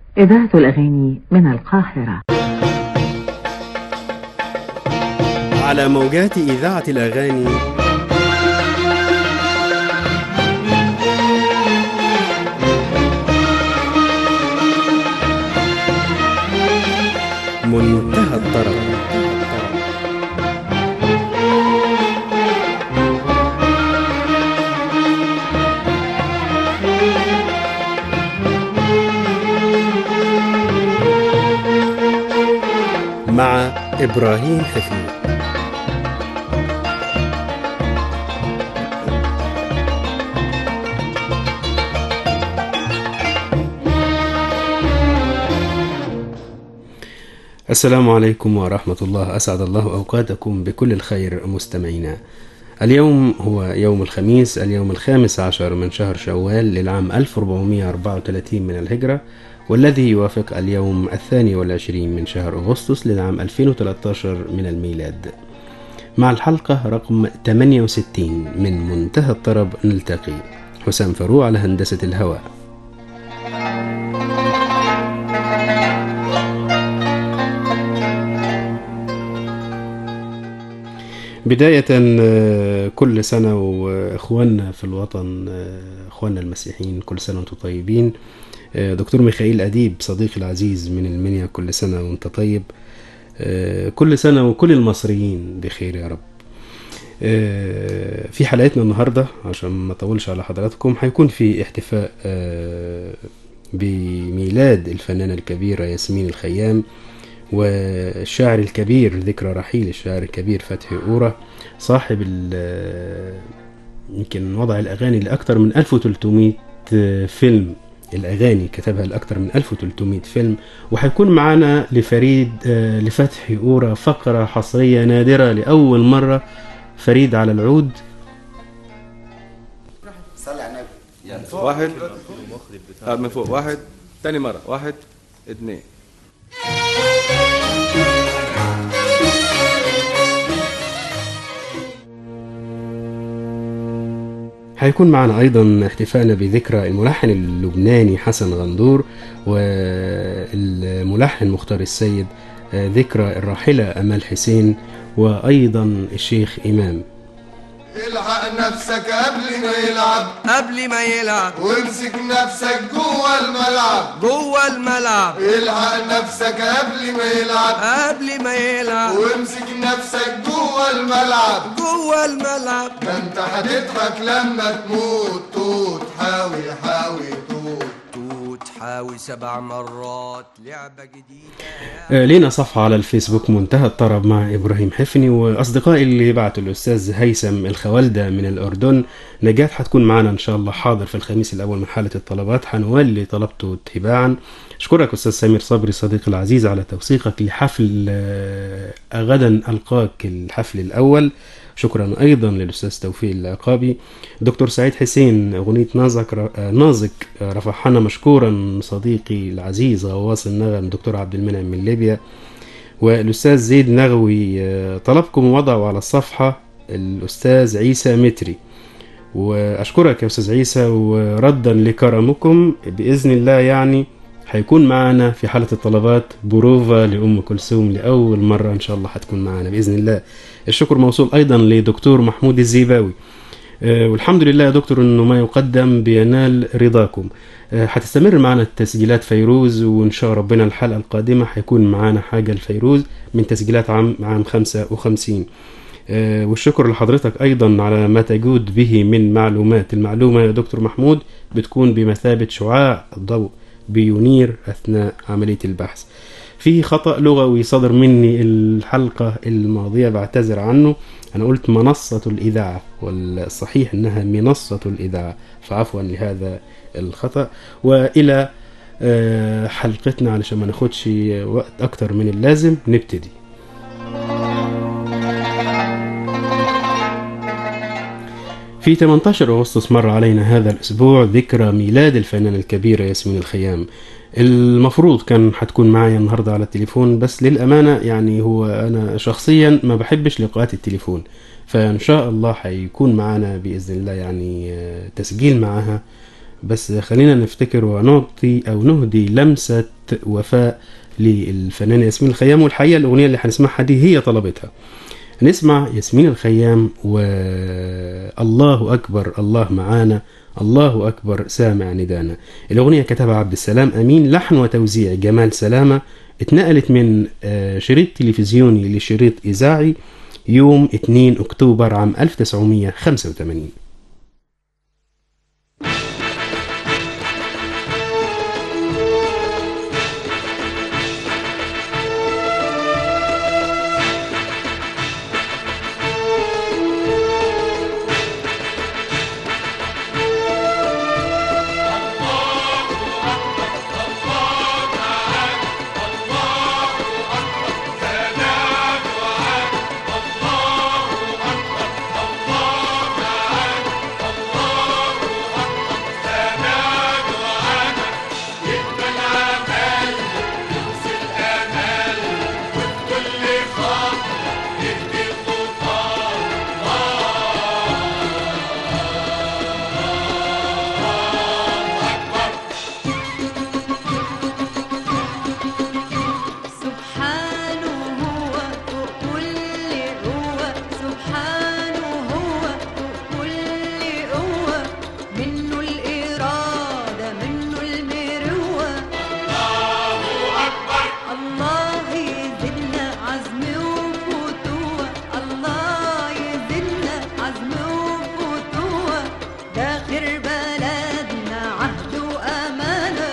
إذاعة الأغاني من القاهرة على موجات إذاعة الأغاني منتهى الطرب مع إبراهيم حفيظ السلام عليكم ورحمة الله أسعد الله أوقاتكم بكل الخير مستمعينا اليوم هو يوم الخميس اليوم الخامس عشر من شهر شوال للعام 1434 من الهجرة والذي يوافق اليوم الثاني والعشرين من شهر أغسطس للعام 2013 من الميلاد مع الحلقة رقم 68 من منتهى الطرب نلتقي حسام فاروق على هندسة الهواء بداية كل سنة وإخواننا في الوطن إخواننا المسيحيين كل سنة وأنتم طيبين دكتور ميخائيل أديب صديقي العزيز من المنيا كل سنة وأنت طيب كل سنة وكل المصريين بخير يا رب في حلقتنا النهاردة عشان ما أطولش على حضراتكم هيكون في احتفاء بميلاد الفنانة الكبيرة ياسمين الخيام والشاعر الكبير ذكرى رحيل الشاعر الكبير فتحي أورا صاحب يمكن وضع الأغاني لأكثر من 1300 فيلم الأغاني كتبها لأكثر من 1300 فيلم وهيكون معانا لفريد لفتحي أورا فقرة حصرية نادرة لأول مرة فريد على العود صلي على النبي يعني واحد آه من فوق واحد تاني مرة واحد اثنين هيكون معنا أيضا احتفالنا بذكرى الملحن اللبناني حسن غندور والملحن مختار السيد ذكرى الراحلة أمال حسين وأيضا الشيخ إمام الحق نفسك قبل ما يلعب قبل ما يلعب وامسك نفسك جوه الملعب جوه الملعب الحق نفسك قبل ما يلعب قبل ما يلعب وامسك نفسك جوه الملعب جوه الملعب ده انت هتضحك لما تموت توت حاوي حاوي توت توت حاوي سبع مرات لعبة جديدة آه، لينا صفحة على الفيسبوك منتهى الطرب مع إبراهيم حفني وأصدقائي اللي بعتوا الأستاذ هيثم الخوالدة من الأردن نجاة هتكون معنا إن شاء الله حاضر في الخميس الأول من حالة الطلبات هنولي طلبته تباعا أشكرك أستاذ سمير صبري صديقي العزيز على توثيقك لحفل آه، غدا ألقاك الحفل الأول شكرا أيضا للأستاذ توفيق العقابي دكتور سعيد حسين أغنية نازك نازك رفعنا مشكورا صديقي العزيز غواص النغم دكتور عبد المنعم من ليبيا والأستاذ زيد نغوي طلبكم وضعوا على الصفحة الأستاذ عيسى متري وأشكرك يا أستاذ عيسى وردا لكرمكم بإذن الله يعني هيكون معنا في حالة الطلبات بروفا لأم كلثوم لأول مرة إن شاء الله هتكون معنا بإذن الله الشكر موصول أيضا لدكتور محمود الزيباوي آه، والحمد لله يا دكتور انه ما يقدم بينال رضاكم آه، هتستمر معنا تسجيلات فيروز وان شاء ربنا الحلقه القادمه هيكون معانا حاجه لفيروز من تسجيلات عام عام 55 آه، والشكر لحضرتك ايضا على ما تجود به من معلومات المعلومه يا دكتور محمود بتكون بمثابه شعاع الضوء بينير اثناء عمليه البحث في خطأ لغوي صدر مني الحلقة الماضية بعتذر عنه أنا قلت منصة الإذاعة والصحيح أنها منصة الإذاعة فعفوا لهذا الخطأ وإلى آه، حلقتنا علشان ما ناخدش وقت أكتر من اللازم نبتدي في 18 أغسطس مر علينا هذا الأسبوع ذكرى ميلاد الفنانة الكبيرة ياسمين الخيام المفروض كان هتكون معايا النهاردة على التليفون بس للأمانة يعني هو أنا شخصيا ما بحبش لقاءات التليفون فإن شاء الله هيكون معانا بإذن الله يعني آه، تسجيل معاها بس خلينا نفتكر ونعطي أو نهدي لمسة وفاء للفنانة ياسمين الخيام والحقيقة الأغنية اللي هنسمعها دي هي طلبتها نسمع ياسمين الخيام والله أكبر الله معانا الله أكبر سامع ندانا الأغنية كتبها عبد السلام أمين لحن وتوزيع جمال سلامة اتنقلت من آه، شريط تلفزيوني لشريط إذاعي يوم 2 أكتوبر عام 1985 سبحانه هو كل قوة سبحانه هو كل قوة منه الإرادة منه المروة الله أكبر الله يزدنا عزم وفتوة الله يزدنا عزم وفتوة داخل بلدنا عهد وأمانة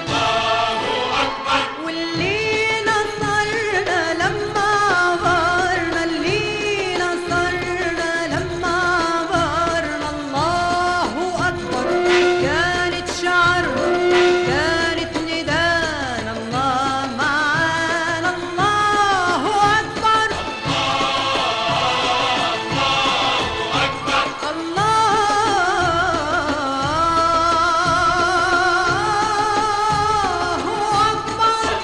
واللي نصرنا لما عبرنا اللي نصرنا لما عبرنا الله أكبر كانت شعرنا كانت ندانا الله معانا الله أكبر الله أكبر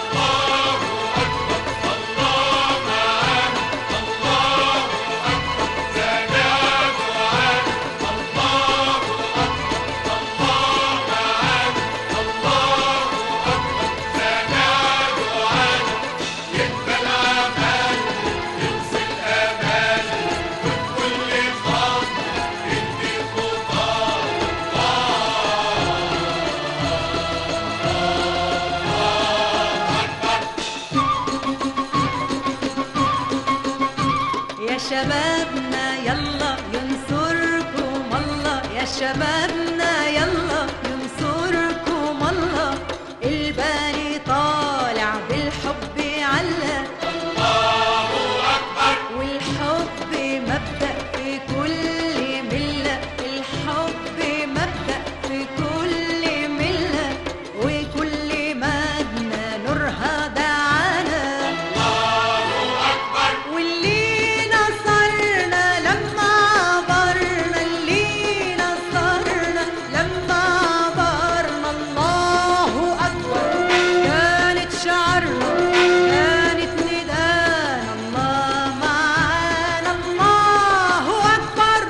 يا شبابنا يلا ينصركم الله يا شبابنا يلا ينصركم الله الباني طالع بالحب علق الله أكبر والحب مبدأ في كل ملة الحب مبدأ في كل ملة وكل مدنا نورها دعانا واللي نصرنا لما عبرنا اللي نصرنا لما عبرنا الله أكبر كانت شعرنا كانت ندانا الله معانا الله أكبر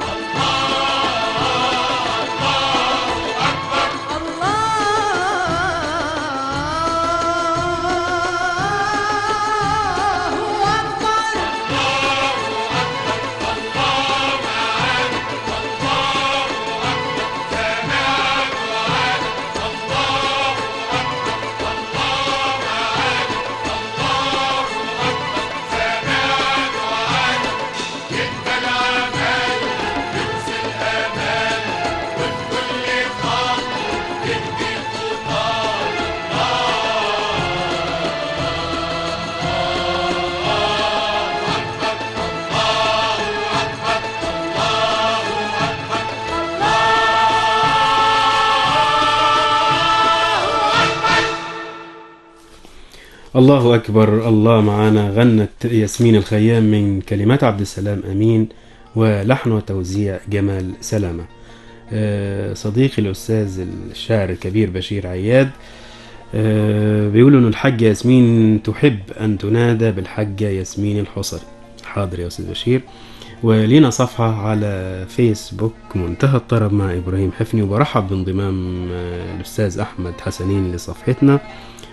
الله أكبر الله أكبر الله معانا غنت ياسمين الخيام من كلمات عبد السلام أمين ولحن وتوزيع جمال سلامة آه، صديقي الأستاذ الشاعر الكبير بشير عياد آه، بيقولوا إن الحاجة ياسمين تحب أن تنادى بالحاجة ياسمين الحصري حاضر يا أستاذ بشير ولينا صفحة على فيسبوك منتهى الطرب مع إبراهيم حفني وبرحب بانضمام آه، الأستاذ أحمد حسنين لصفحتنا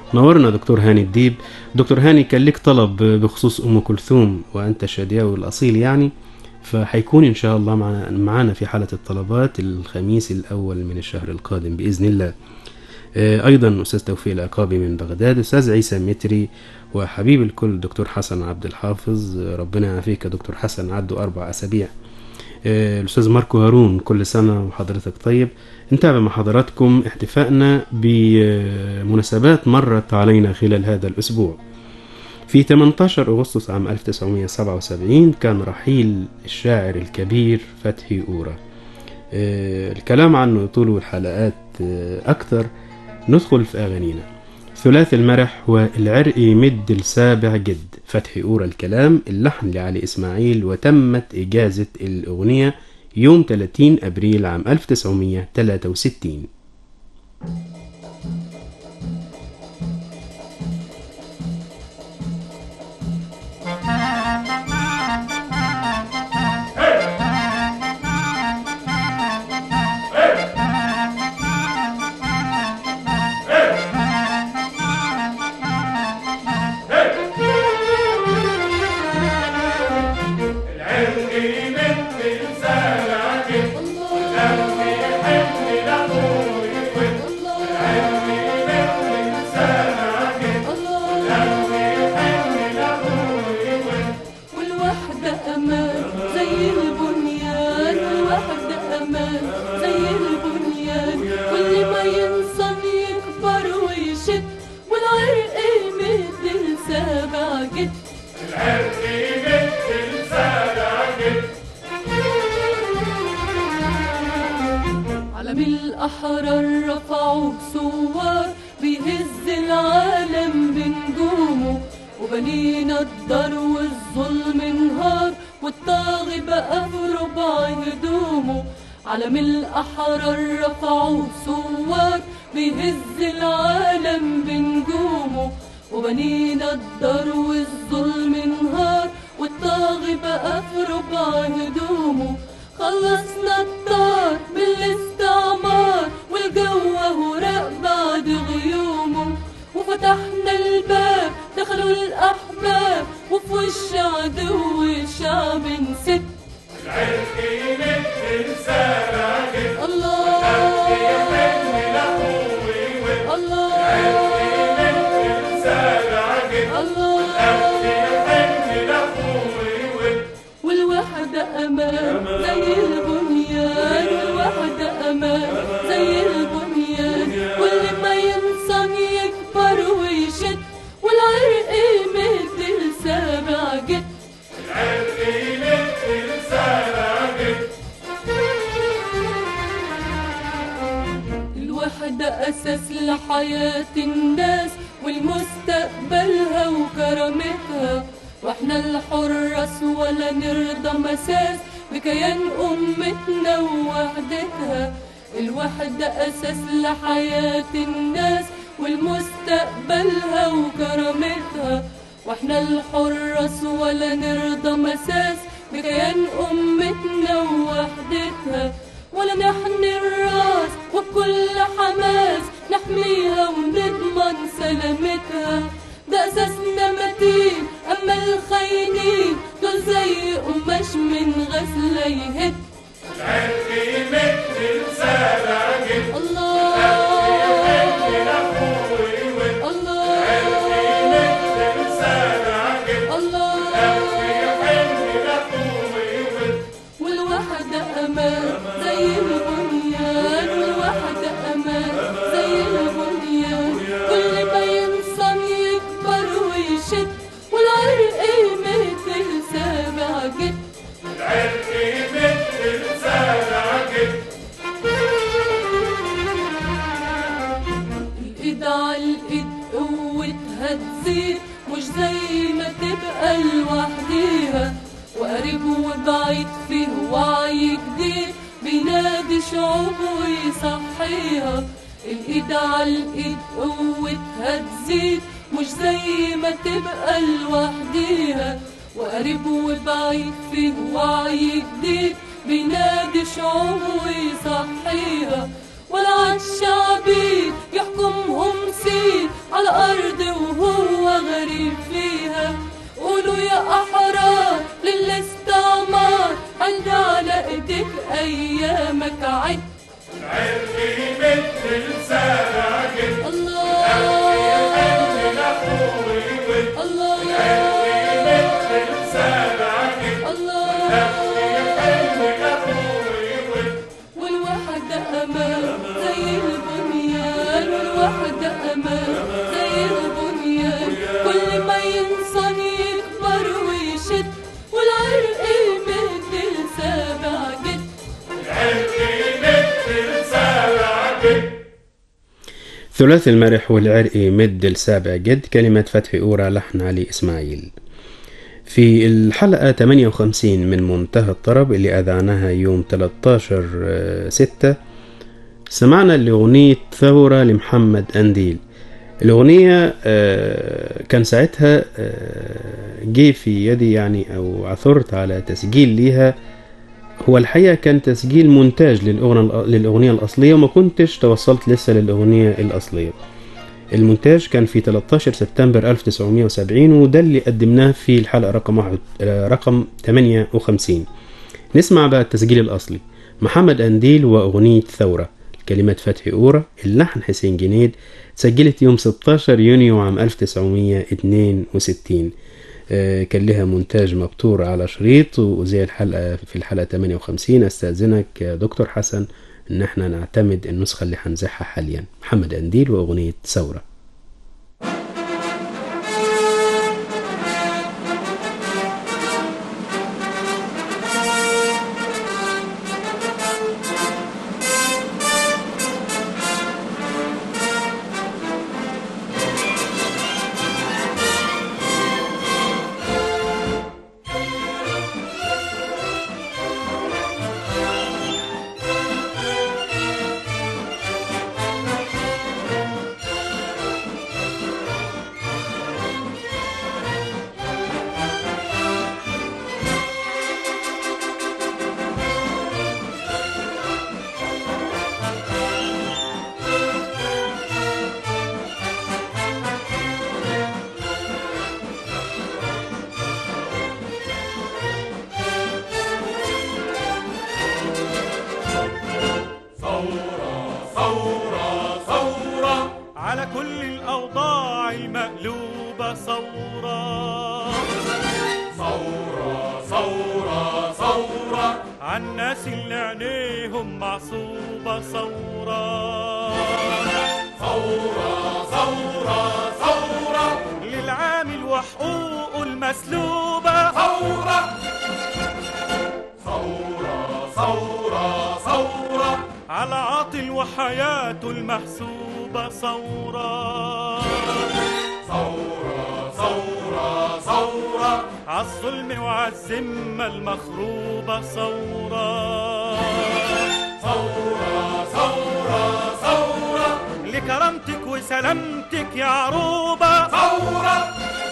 نورنا دكتور هاني الديب دكتور هاني كان لك طلب بخصوص ام كلثوم وانت الشادياوي الاصيل يعني فحيكون ان شاء الله معنا معنا في حاله الطلبات الخميس الاول من الشهر القادم باذن الله آه، ايضا استاذ توفيق العقابي من بغداد استاذ عيسى متري وحبيب الكل دكتور حسن عبد الحافظ آه، ربنا يعافيك يا دكتور حسن عدوا اربع اسابيع آه، الاستاذ ماركو هارون كل سنه وحضرتك طيب نتابع مع حضراتكم احتفائنا بمناسبات مرت علينا خلال هذا الاسبوع في 18 أغسطس عام 1977 كان رحيل الشاعر الكبير فتحي أورا آه، الكلام عنه يطول الحلقات آه، أكثر ندخل في أغانينا ثلاث المرح والعرق مد السابع جد فتحي أورا الكلام اللحن لعلي إسماعيل وتمت إجازة الأغنية يوم 30 أبريل عام 1963 والوحدة أمان زي البنيان والوحدة أمان زي البنيان كل ما ينصن يكبر ويشد والعرق يمد لسابع جد علم الأحرار رفعوا ثوار بيهز العالم بنجومه وبنينا الدار والظلم انهار والطاغي بقى في ربع هدومه علم الأحرار رفعوا ثوار بيهز العالم بنجومه وبنينا الدار والظلم انهار والطاغي بقى في ربع هدومه خلصنا الطار بالاستعمار والجو هراء بعد غيومه وفتحنا الباب دخلوا الأحباب وفي وش عدو الشعب نسد الله الله والوحدة أمان زي البنيان والوحدة أمان زي البنيان كل ما ينصن يكبر ويشد والعرق يمد لسابع جد الوحدة أساس لحياة الناس والمستقبلها وكرامتها واحنا الحراس ولا نرضى مساس بكيان أمتنا ووحدتها الوحدة أساس لحياة الناس والمستقبلها وكرامتها واحنا الحراس ولا نرضى مساس بكيان أمتنا ووحدتها ولا نحن الراس وبكل حماس نحميها ونضمن سلامتها ده أساسنا متين أما الخاينين دول زي قماش من غسلة يهد الله الله والوحدة أمان زي البنيان والوحدة أمان زي البنيان كل ما ينصن يكبر ويشد والعرق يمد لسابع جد الإيد على الإيد قوتها تزيد مش زي ما تبقى لوحديها وقريب وبعيد فيه وعي جديد بينادي شعوب ويصحيها الإيد على الإيد قوتها تزيد مش زي ما تبقى لوحديها وقريب وبعيد فيه وعي جديد بينادي شعوب ويصحيها ولا عالشعبي يحكمهم سيد على أرض وهو غريب فيها قولوا يا أحرار للاستعمار عند على إيديك أيامك عد الله الله الله والوحدة أمان زي البنيان والوحدة أمان زي البنيان كل ما ينصن يكبر ويشد والعرق يمد لسابع جد ثلاثي المرح والعرقي مد السابع جد كلمة فتحي أورا لحن علي إسماعيل في الحلقة 58 من منتهى الطرب اللي أذعناها يوم 13 ستة سمعنا الأغنية ثورة لمحمد أنديل الأغنية آه، كان ساعتها آه، جه في يدي يعني أو عثرت على تسجيل ليها هو الحقيقة كان تسجيل مونتاج للأغنية, للأغنية الأصلية وما كنتش توصلت لسه للأغنية الأصلية المونتاج كان في 13 سبتمبر 1970 وده اللي قدمناه في الحلقة رقم واحد آه، رقم 58 نسمع بقى التسجيل الأصلي محمد أنديل وأغنية ثورة كلمات فتحي أورا اللحن حسين جنيد سجلت يوم 16 يونيو عام 1962 آه، كان لها مونتاج مبتور على شريط وزي الحلقة في الحلقة 58 استأذنك يا دكتور حسن ان احنا نعتمد النسخة اللي هنزعها حاليا محمد أنديل وأغنية ثورة على كل الأوضاع المقلوبة ثورة ثورة ثورة ثورة عالناس اللي عينيهم معصوبة ثورة ثورة ثورة ثورة للعامل وحقوقه المسلوبة ثورة ثورة ثورة ثورة على عاطل وحياته المحسوبة ثورة ثورة ثورة ثورة عالظلم وعالذمة المخروبة ثورة ثورة ثورة ثورة لكرامتك وسلامتك يا عروبة ثورة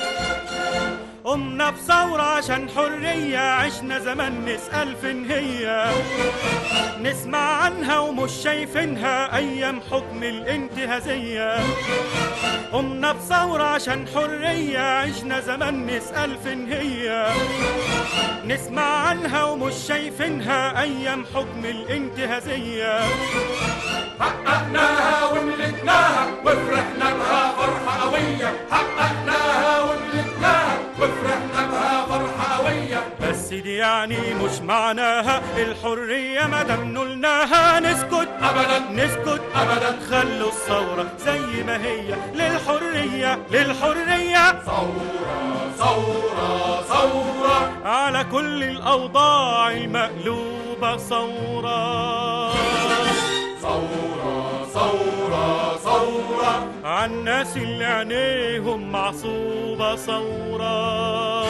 قمنا بثورة عشان حرية عشنا زمان نسأل فين هي نسمع عنها ومش شايفينها أيام حكم الانتهازية قمنا بثورة عشان حرية عشنا زمان نسأل فين هي نسمع عنها ومش شايفينها أيام حكم الانتهازية حققناها وملكناها وفرحنا بها فرحة قوية حققناها وملكناها وفرحنا بها فرحة قوية بس دي يعني مش معناها الحرية ما دام نلناها نسكت أبدا نسكت أبدا خلوا الثورة زي ما هي للحرية للحرية ثورة ثورة ثورة على كل الأوضاع المقلوبة ثورة ثورة ثورة ثورة عالناس اللي عينيهم معصوبة ثورة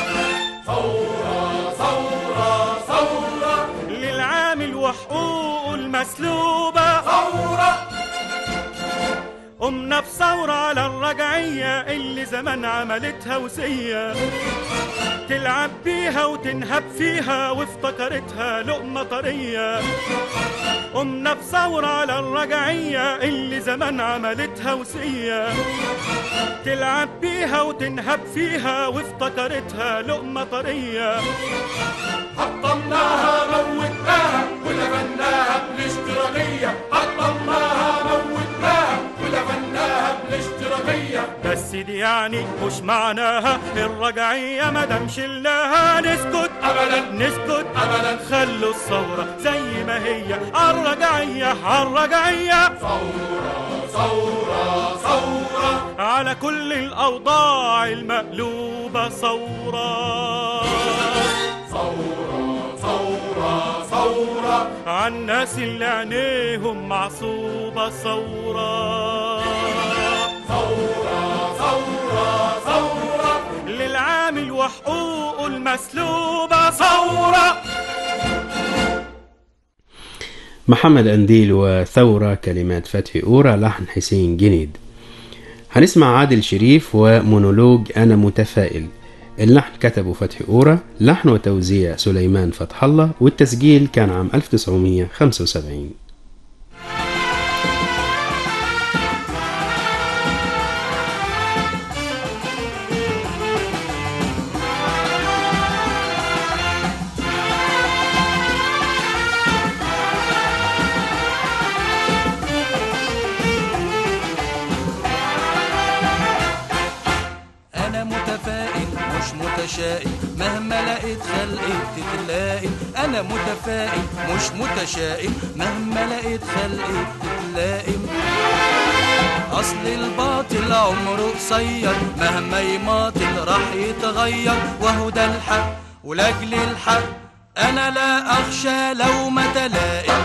ثورة ثورة ثورة للعامل وحقوقه المسلوبة ثورة قمنا بثورة على الرجعية اللي زمان عملتها وسية تلعب بيها وتنهب فيها وافتكرتها لقمة طرية قمنا بثورة على الرجعية اللي زمان عملتها وسية تلعب بيها وتنهب فيها وافتكرتها لقمة طرية حطمناها موتناها ودفناها بالاشتراكية حطمناها موتناها ودفناها بالاشتراكية بس دي يعني مش معناها الرجعية مادام شلناها نسكت أبدا نسكت أبدا خلوا الثورة زي ما هي عالرجعية عالرجعية ثورة ثورة ثورة على كل الأوضاع المقلوبة ثورة ثورة ثورة ثورة عالناس اللي عينيهم معصوبة ثورة ثورة ثورة ثورة للعامل وحقوقه المسلوبة ثورة محمد أنديل وثورة كلمات فتحي أورا لحن حسين جنيد هنسمع عادل شريف ومونولوج أنا متفائل اللحن كتبه فتحي أورا لحن وتوزيع سليمان فتح الله والتسجيل كان عام 1975 انا متفائل مش متشائم مهما لقيت خلقت تتلائم انا متفائل مش متشائم مهما لقيت خلقت تتلائم اصل الباطل عمره قصير مهما يماطل راح يتغير وهو ده الحق ولاجل الحق انا لا اخشى لو ما تلائم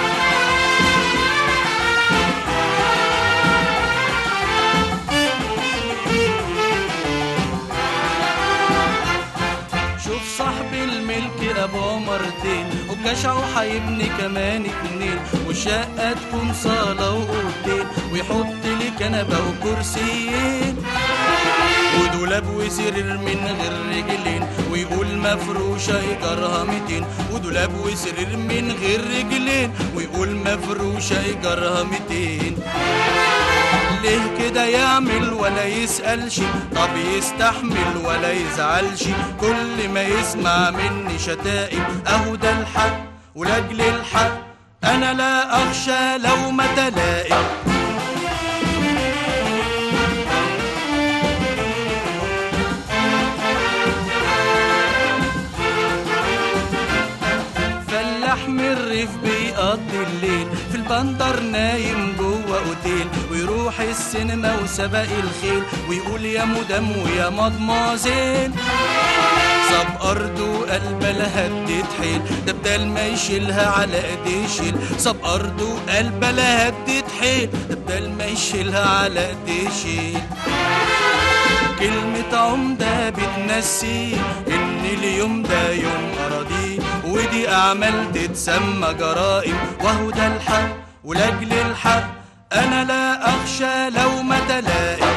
شوف صاحب الملك ابو عمرتين وجشعه هيبني كمان اتنين والشقه تكون صاله واوضتين ويحط لي كنبه وكرسيين ودولاب وسرير من غير رجلين ويقول مفروشة إيجارها 200 ودولاب وسرير من غير رجلين ويقول مفروشة إيجارها 200 ليه كده يعمل ولا يسألش طب يستحمل ولا يزعلش كل ما يسمع مني شتائم اهو ده الحق ولاجل الحق انا لا اخشى لو ما تلائم فلاح من الريف بيقضي الليل في البندر نايم جوه اوتيل ويروح السينما وسبق الخيل ويقول يا مدام ويا مضمازيل صاب ارضه قلب لها اديت حيل ده بدل ما يشيلها على ايديه يشيل صاب ارضه قلب لها اديت حيل ده بدل ما يشيلها على ايديه يشيل كلمة عمدة بتنسي إن اليوم ده يوم أراضي ودي أعمال تتسمى جرائم وهو ده الحق ولاجل الحق أنا لا أخشى لو ما تلائم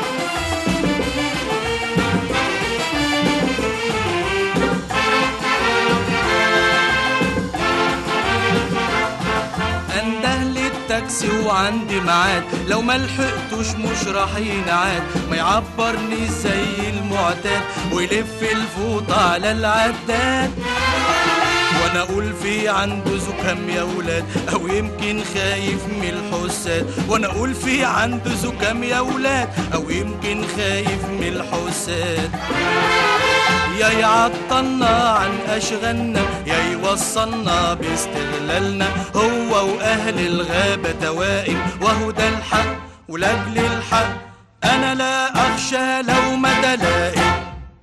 انده للتاكسي وعندي ميعاد لو ما لحقتوش مش راح ينعاد ما يعبرني زي المعتاد ويلف الفوطة على العداد وانا اقول في عنده زكام يا ولاد او يمكن خايف من الحساد وانا اقول في عنده زكام يا ولاد او يمكن خايف من الحساد يا يعطلنا عن أشغالنا يا يوصلنا باستغلالنا هو وأهل الغابة توائم وهو ده الحق ولأجل الحق أنا لا أخشى لو ما تلائم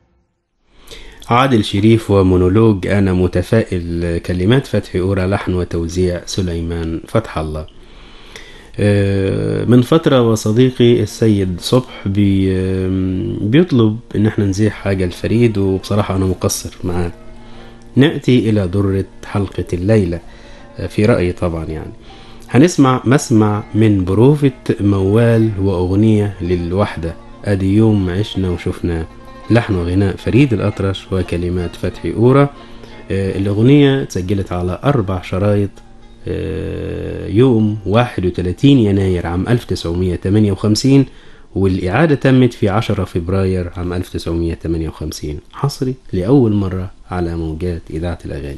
عادل شريف ومونولوج أنا متفائل كلمات فتحي أورا لحن وتوزيع سليمان فتح الله آه، من فترة وصديقي السيد صبح بي آم، بيطلب ان احنا نزيح حاجة الفريد وبصراحة انا مقصر معاه نأتي الى درة حلقة الليلة آه، في رأيي طبعا يعني هنسمع مسمع من بروفة موال وأغنية للوحدة أدي يوم عشنا وشفنا لحن وغناء فريد الأطرش وكلمات فتحي أورا آه، الأغنية تسجلت على أربع شرايط آه، يوم 31 يناير عام 1958 والإعادة تمت في 10 فبراير عام 1958 حصري لأول مرة على موجات إذاعة الأغاني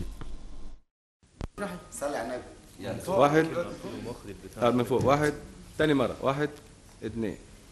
واحد آه، من فوق واحد تاني مرة واحد اتنين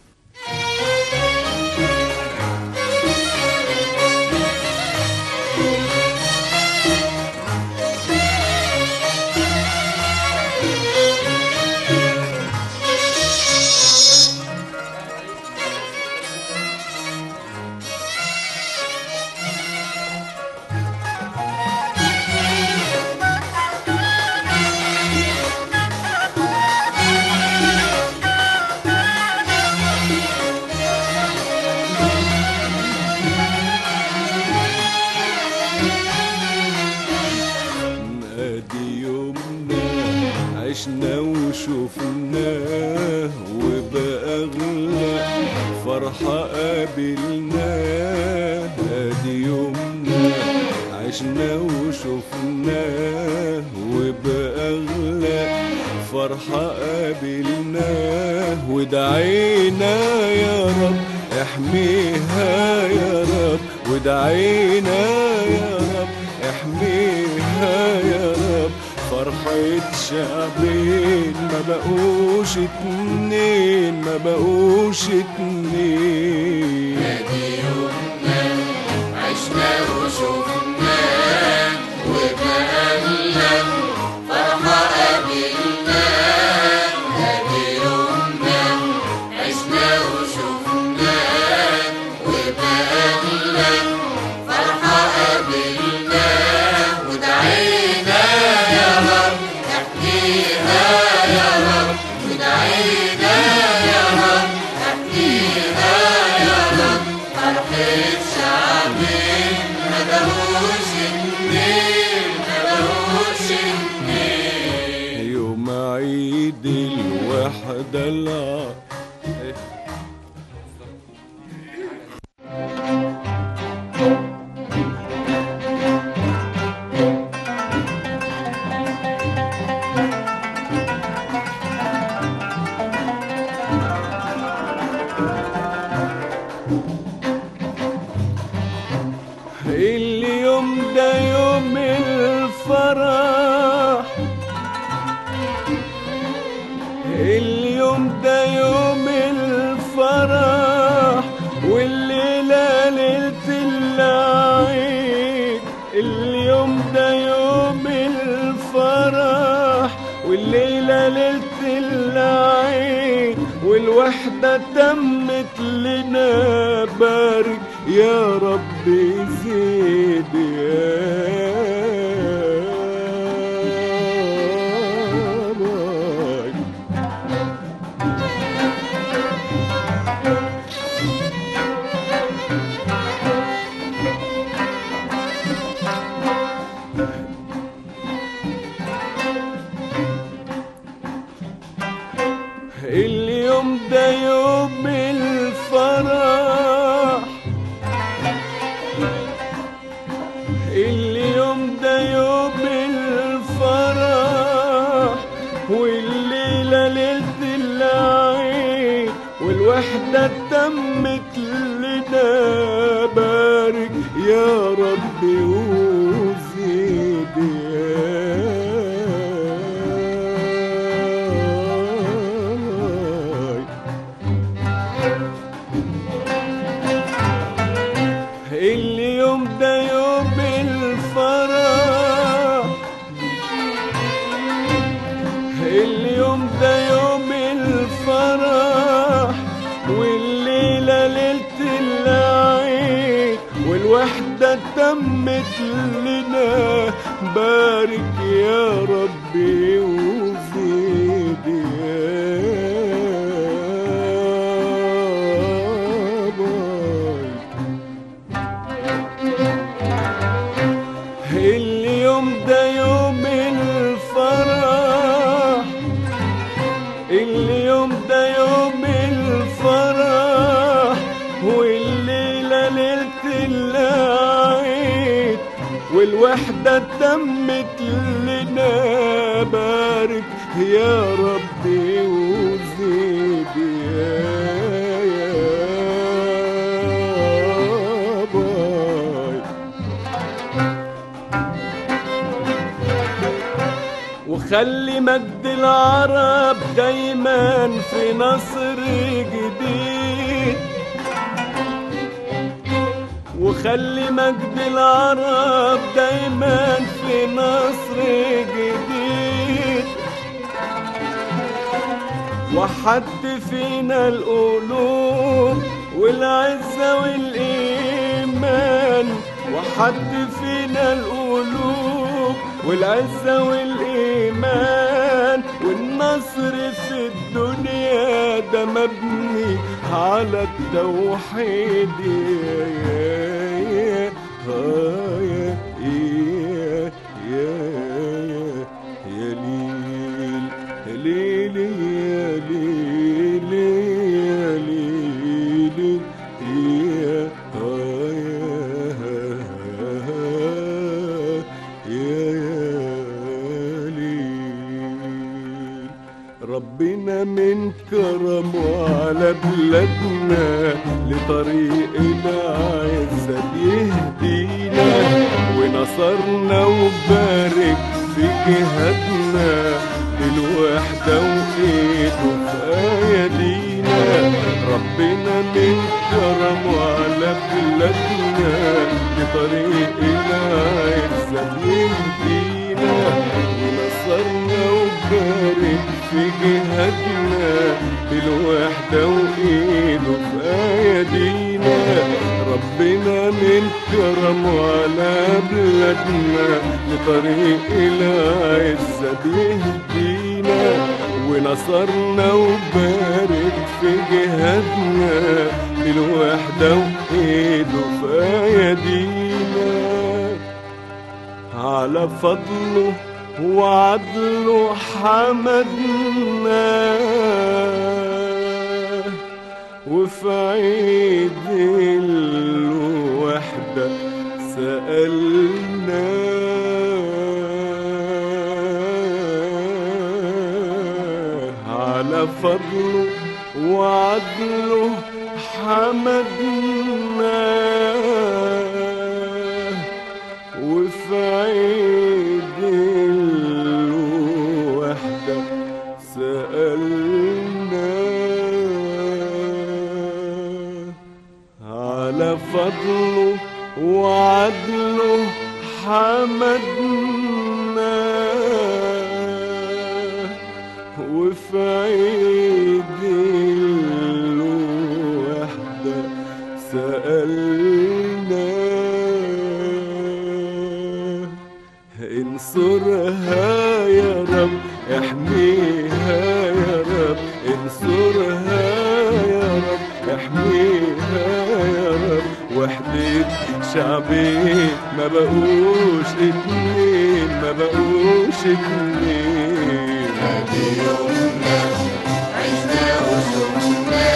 ادي يومنا عشنا وشفناه وبأغلى فرحة قابلناه ادي يومنا عشنا وشفناه وبأغلى فرحة قابلناه ودعينا يا رب احميها يا رب ودعينا يا رب احميها يا رب فرحة شعبين ما بقوش اتنين ما بقوش اتنين عشنا وشفناه وبقالنا فرحة قابلناه هادي يومنا عشنا وشفناه وبقالنا فرحة قابلناه ودعينا يا رب احكيها يا رب ودعينا يا رب احكيها يا رب فرحة شعبين ما بقوش اتنين ما بقوش اتنين يوم عيد الوحدة الع... اليوم ده يوم الفرح اليوم ده يوم الفرح والليلة ليلة العيد اليوم ده يوم الفرح والليلة ليلة العيد والوحدة تمت لنا بارك يا رب زيد يا باي اليوم ده يوم الفرح اليوم ده يوم الفرح والليلة ليلة العيد والوحدة تمت لنا بارك يا ربي وزيد يا اليوم ده يوم الفرح اليوم ده يوم الفرح والليلة ليلة العيد والوحدة تمت لنا بارك يا ربي وزيد يا باي اليوم ده يوم الفرح والوحدة تمت لنا بارك يا ربي وزيد يا يا باي وخلي مجد العرب دايما في نصر جديد وخلي مجد العرب دايما في نصر جديد وحد فينا القلوب والعزة والإيمان وحد فينا القلوب والعزة والإيمان والنصر في الدنيا ده مبني على التوحيد يا يا يا يا يا يا يا ليل يا ليل يا ليل يا ليل يا يا يا ليل ربنا من كرمه على بلادنا لطريق العزة يهدينا ونصرنا وبارك في جهادنا للوحدة وإيده في أيدينا ربنا من كرمه على بلادنا لطريق العزة يهدينا ونصرنا وبارك في جهادنا بالوحدة وإيده في أيدينا ربنا من كرمه على بلادنا لطريق العزة بيهدينا ونصرنا وبارك في جهادنا بالوحدة وإيده في أيدينا على فضله وعدله حمدنا وفي عيد الوحدة سألنا على فضله وعدله حمدنا وفي عيد الوحدة سألنا على فضله وعدله حمدنا وفي عيد الوحدة سألنا انصرها يا رب احميها يا رب انصرها يا رب احميها يا رب وحدة شعبي ما بقوش اتنين ما بقوش اتنين ادي يومنا عشنا وشفنا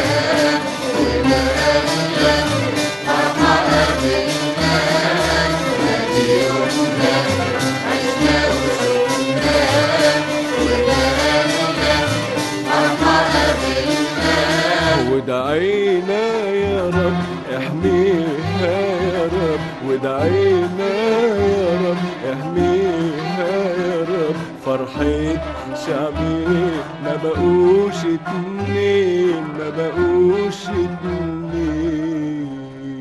وبقالنا فرحة قابلنا ادي يومنا عشنا وشفنا وبقالنا فرحة قابلنا ودعينا يا رب احميها يا رب ودعينا يا رب احميها يا رب فرحة شعبي ما بقوش اتنين ما بقوش اتنين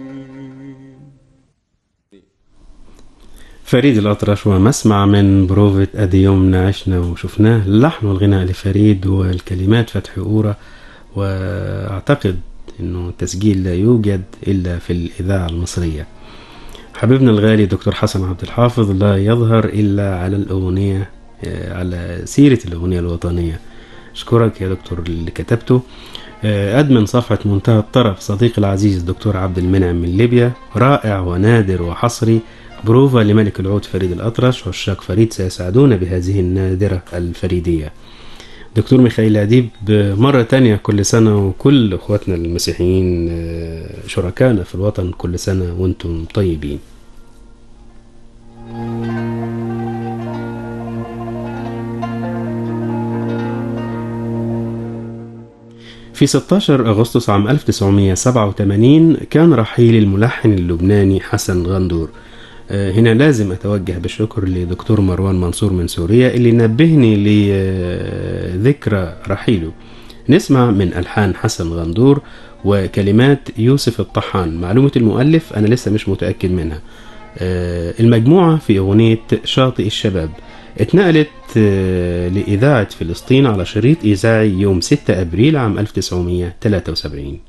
فريد الأطرش ومسمع من بروفة أدي يومنا عشنا وشفناه اللحن والغناء لفريد والكلمات فتحي أورا وأعتقد أنه التسجيل لا يوجد إلا في الإذاعة المصرية حبيبنا الغالي دكتور حسن عبد الحافظ لا يظهر إلا على الأغنية آه، على سيرة الأغنية الوطنية أشكرك يا دكتور اللي كتبته آه، أدمن صفحة منتهى الطرف صديقي العزيز الدكتور عبد المنعم من ليبيا رائع ونادر وحصري بروفا لملك العود فريد الأطرش عشاق فريد سيسعدون بهذه النادرة الفريدية دكتور ميخائيل أديب مرة تانية كل سنة وكل أخواتنا المسيحيين آه، شركائنا في الوطن كل سنة وانتم طيبين في 16 أغسطس عام 1987 كان رحيل الملحن اللبناني حسن غندور آه، هنا لازم أتوجه بالشكر لدكتور مروان منصور من سوريا اللي نبهني لذكرى رحيله نسمع من ألحان حسن غندور وكلمات يوسف الطحان معلومة المؤلف أنا لسه مش متأكد منها آه، المجموعة في أغنية شاطئ الشباب اتنقلت آه، لإذاعة فلسطين على شريط إذاعي يوم 6 أبريل عام 1973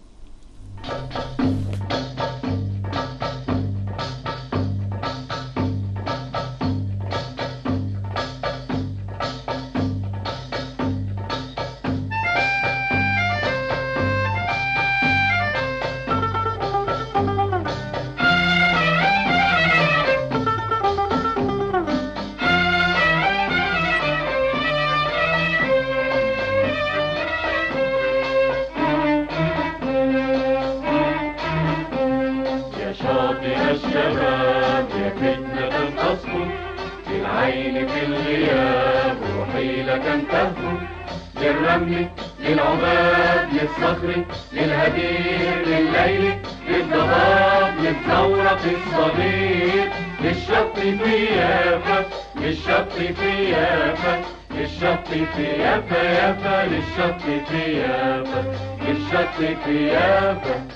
يا شاطئ الشباب يا فتنة تسقط للعين في الغياب روحي لك ان تهفو للرمل للعباب للصخر للهدير لليل للضباب للزورق الصغير للشط في يافا للشط في يافا للشط في يافا يافا للشط في يافا للشط في يافا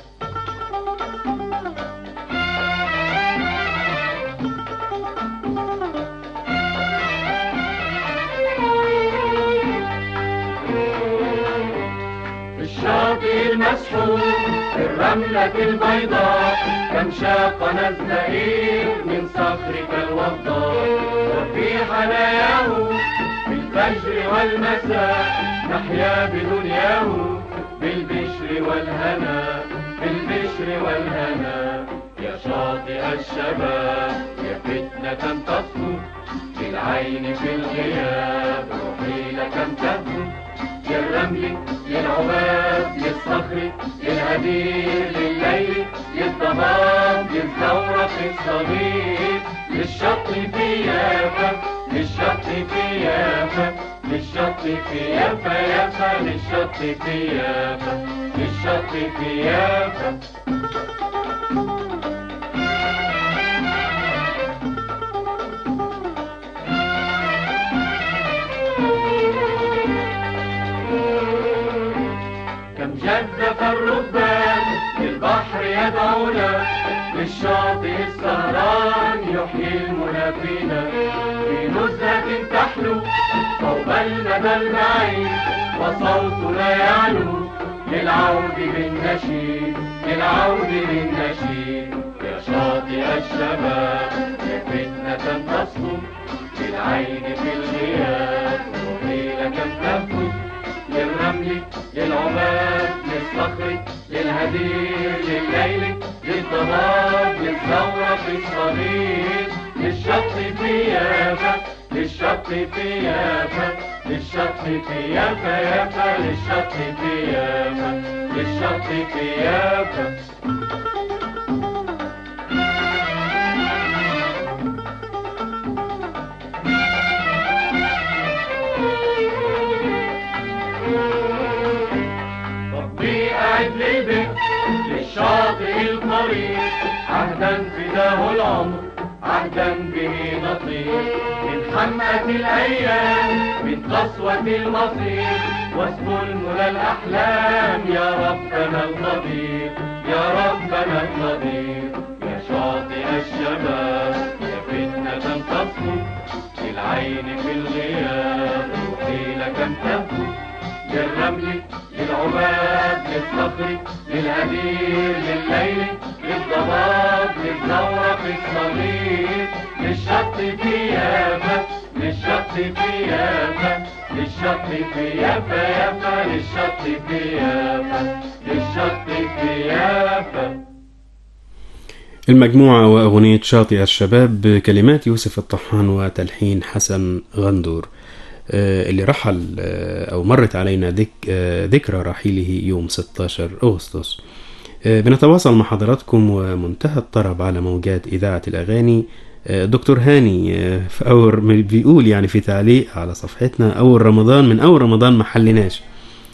في الشاطئ المسحور في الرملة البيضاء كم شاق نزلئيل من صخرك الوضاء وفي حناياه في الفجر والمساء نحيا بدنياه بالبشر والهنا بالبشر والهنا يا شاطئ الشباب يا فتنة تطفو للعين في الغياب روحي لكم تهفو للرمل للعباب للصخر للهدير لليل للضباب للزورق الصغير للشط في يافا للشط في يافا للشط في يافا يافا للشط في يافا للشط في يافا كم جدف الربان للبحر يدعونا للشاطئ السهران يحيي المنى فينا في نزهة تحلو صوب المدى البعيد وصوتنا يعلو للعود بالنشيد للعود بالنشيد يا شاطئ الشباب يا فتنة تصدو للعين في الغياب روحي لك تنفذ للرمل للعباب للصخر للهدير لليل للضباب للزورق الصغير للشط في يافا للشط في يافا للشط في يافا يافا للشط في يافا للشط في يافا ربي قاعد للبيت للشاطئ القريب عهدا فداه العمر عهدا به نطير من حمأة الأيام من قسوة المصير واسم المنى الأحلام يا ربنا القدير يا ربنا القدير يا شاطئ الشباب يا فتنة تصفو للعين في الغياب روحي لك تهفو للرمل للعباد للصخر للهدير لليل للضباب للزورق الصغير للشط في يافا للشط في يافا للشط في يافا يافا للشط في يافا للشط في يافا المجموعة وأغنية شاطئ الشباب بكلمات يوسف الطحان وتلحين حسن غندور آه، اللي رحل آه، أو مرت علينا ذك آه، ذكرى رحيله يوم 16 أغسطس آه، بنتواصل مع حضراتكم ومنتهى الطرب على موجات إذاعة الأغاني آه، دكتور هاني آه، في أول بيقول يعني في تعليق على صفحتنا أول رمضان من أول رمضان ما حلناش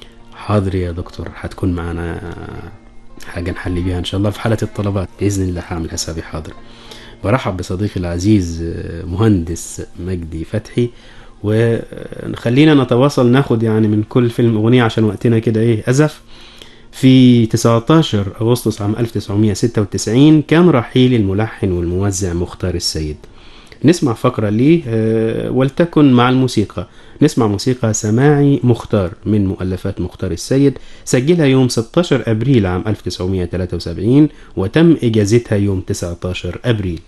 حاضر يا دكتور هتكون معنا حاجة نحل بيها إن شاء الله في حالة الطلبات بإذن الله هعمل حسابي حاضر برحب بصديقي العزيز آه، مهندس مجدي فتحي وخلينا نتواصل ناخد يعني من كل فيلم أغنية عشان وقتنا كده إيه أزف في 19 أغسطس عام 1996 كان رحيل الملحن والموزع مختار السيد نسمع فقرة ليه آه، ولتكن مع الموسيقى نسمع موسيقى سماعي مختار من مؤلفات مختار السيد سجلها يوم 16 أبريل عام 1973 وتم إجازتها يوم 19 أبريل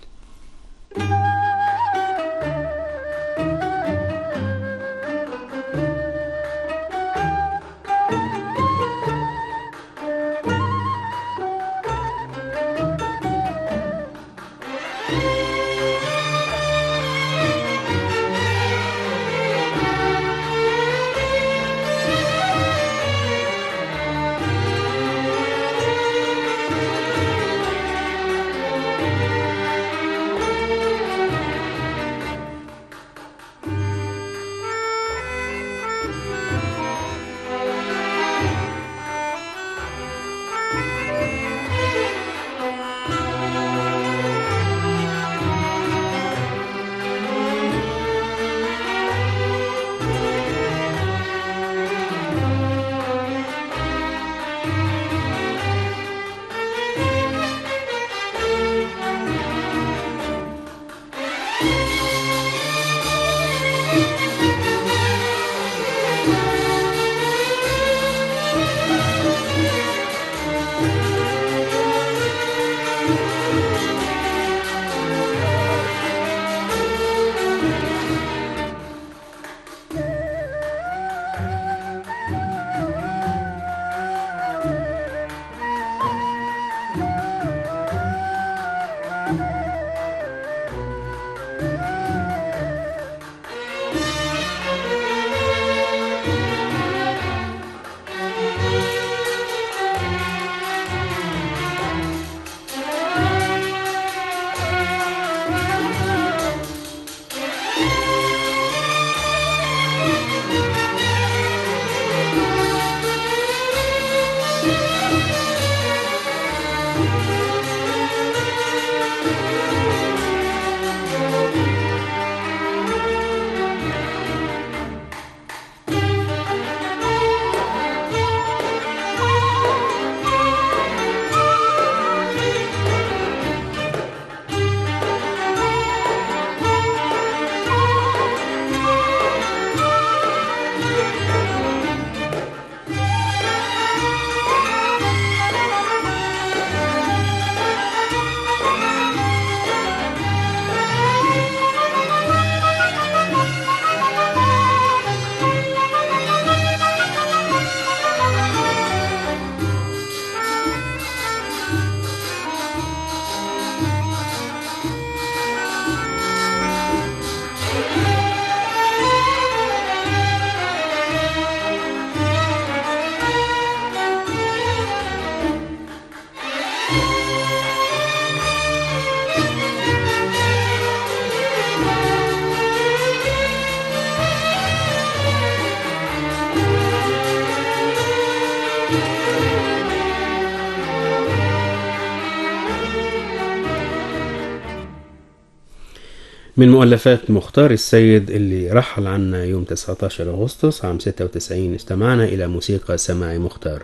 من مؤلفات مختار السيد اللي رحل عنا يوم 19 أغسطس عام 96 استمعنا إلى موسيقى سماعي مختار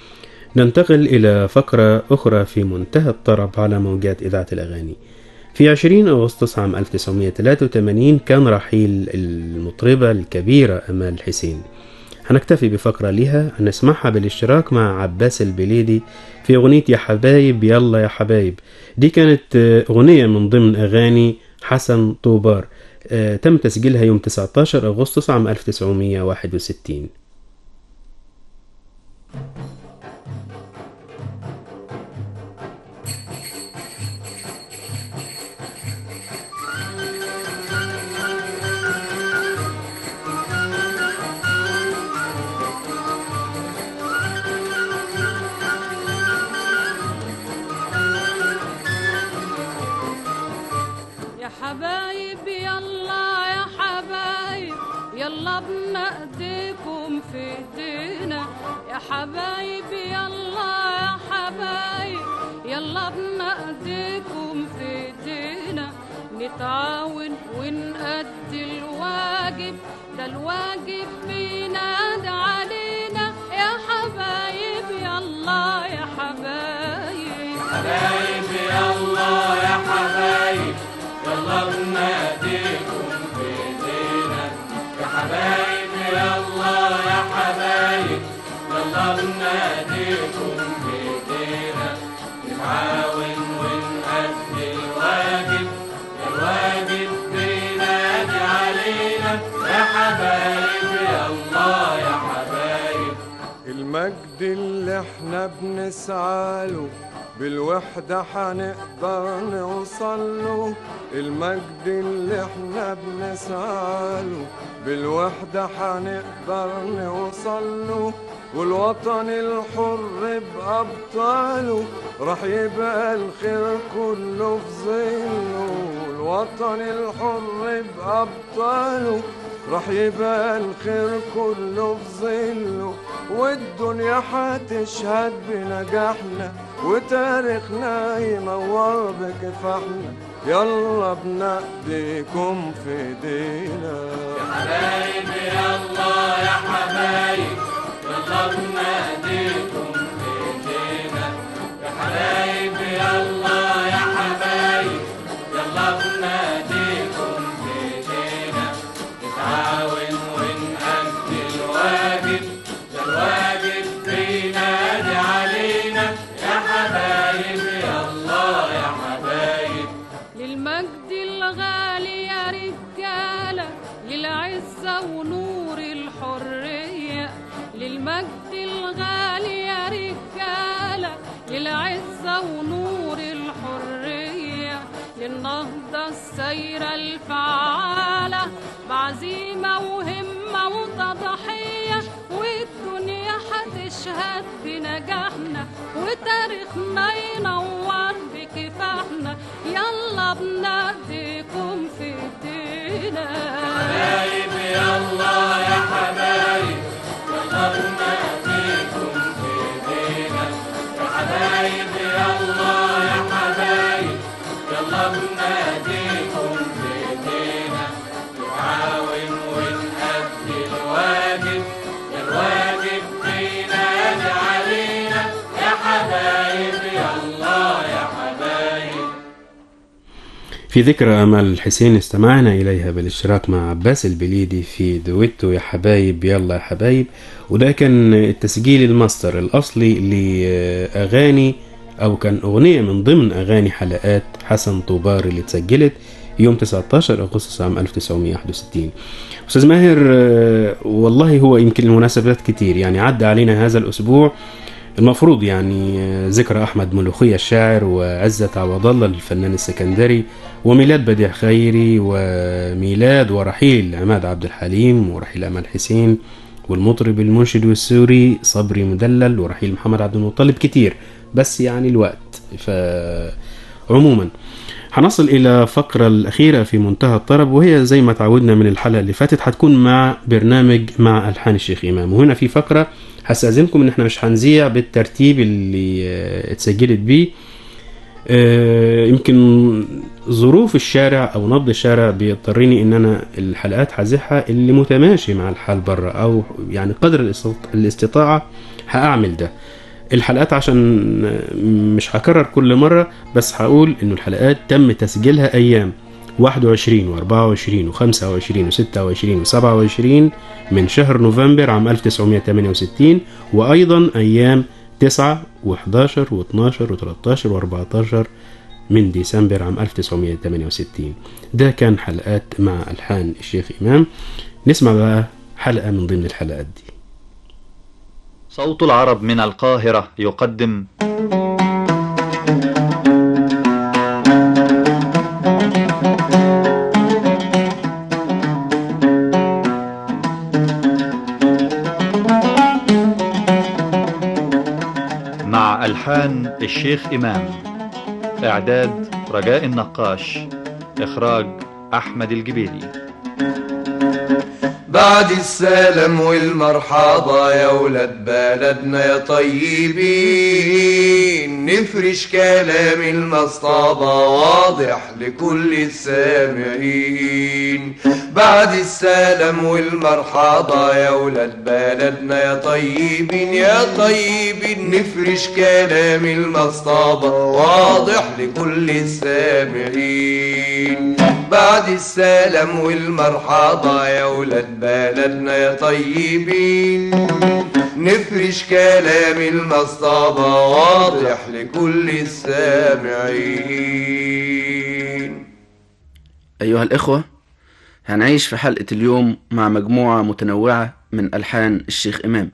ننتقل إلى فقرة أخرى في منتهى الطرب على موجات إذاعة الأغاني في 20 أغسطس عام 1983 كان رحيل المطربة الكبيرة أمال حسين هنكتفي بفقرة لها هنسمعها بالاشتراك مع عباس البليدي في أغنية يا حبايب يلا يا حبايب دي كانت آه، أغنية من ضمن أغاني حسن طوبار آه، تم تسجيلها يوم 19 أغسطس عام 1961 يا حبايب يلا يا حبايب يلا بنا ايديكم يلا بنأديكم في ايدينا نتعاون ونأدي الواجب ده الواجب بينادي علينا يا حبايب يلا يا حبايب حبايب يلا يا حبايب يلا بناديكم في ايدينا يا حبايب يلا يا حبايب يلا بناديكم في ايدينا نتعاون ونأدي الواجب الواجب بينادي علينا يا حبايب يلا يا حبايب المجد اللي احنا بنسعى له بالوحدة حنقدر نوصل له المجد اللي احنا بنسعى له بالوحدة حنقدر نوصل له والوطن الحر بأبطاله راح يبقى الخير كله في ظله الوطن الحر بأبطاله راح يبقى الخير كله في ظله والدنيا حتشهد بنجاحنا وتاريخنا ينور بكفاحنا يلا بنأديكم في ايدينا حبايب يلا يا حبايب يلا بناديكم في ايدينا يا حبايب يلا يا حبايب يلا بناديكم في ايدينا نتعاون ونأدي الواجب ده الواجب بينادي علينا يا حبايب يلا يا حبايب للمجد الغالي يا رجالة للعزة ونور الحرية للمجد الغالي يا رجالة للعزة ونور الحرية للنهضة السيرة الفعالة بعزيمة وهمة وتضحية والدنيا هتشهد بنجاحنا وتاريخنا ينور بكفاحنا يلا بناديكم في ايدينا حبايب يلا يا حبايب يلا بناديكم في ايدينا يا حبايب يلا يا حبايب يلا بناديكم في ايدينا نتعاون ونأدي الواجب الواجب بينادي علينا يا حبايب يلا يا حبايب في ذكرى أمال الحسين استمعنا إليها بالاشتراك مع عباس البليدي في دويتو يا حبايب يلا يا حبايب وده كان التسجيل الماستر الأصلي لأغاني أو كان أغنية من ضمن أغاني حلقات حسن طوبار اللي اتسجلت يوم 19 أغسطس عام 1961 أستاذ ماهر آه، والله هو يمكن المناسبات كتير يعني عدى علينا هذا الأسبوع المفروض يعني آه، ذكرى أحمد ملوخية الشاعر وعزة عوض الله الفنان السكندري وميلاد بديع خيري وميلاد ورحيل عماد عبد الحليم ورحيل أمل حسين والمطرب المنشد والسوري صبري مدلل ورحيل محمد عبد المطلب كتير بس يعني الوقت فعموما هنصل إلى فقرة الأخيرة في منتهى الطرب وهي زي ما تعودنا من الحلقة اللي فاتت هتكون مع برنامج مع ألحان الشيخ إمام وهنا في فقرة هستأذنكم إن احنا مش هنذيع بالترتيب اللي آه، اتسجلت بيه آه، يمكن ظروف الشارع او نبض الشارع بيضطرني ان انا الحلقات هزحها اللي متماشي مع الحال بره او يعني قدر الاستط- الاستطاعه هاعمل ده الحلقات عشان مش هكرر كل مرة بس هقول انه الحلقات تم تسجيلها ايام 21 و24 و25 و26 و27 من شهر نوفمبر عام 1968 وايضا ايام 9 و11 و12 و13 و14 من ديسمبر عام 1968 ده كان حلقات مع ألحان الشيخ إمام نسمع بقى حلقة من ضمن الحلقات دي صوت العرب من القاهرة يقدم مع ألحان الشيخ إمام إعداد رجاء النقاش إخراج أحمد الجبيلي بقى بعد السلام والمرحبا يا ولاد بلدنا يا طيبين نفرش كلام المصطبة واضح لكل السامعين بعد السلام والمرحبا يا ولاد بلدنا يا طيبين يا طيبين نفرش كلام المصطبة واضح لكل السامعين بعد السلام والمرحبا يا ولاد بلدنا يا طيبين نفرش كلام المصطبة واضح لكل السامعين أيها الإخوة هنعيش في حلقة اليوم مع مجموعة متنوعة من ألحان الشيخ إمام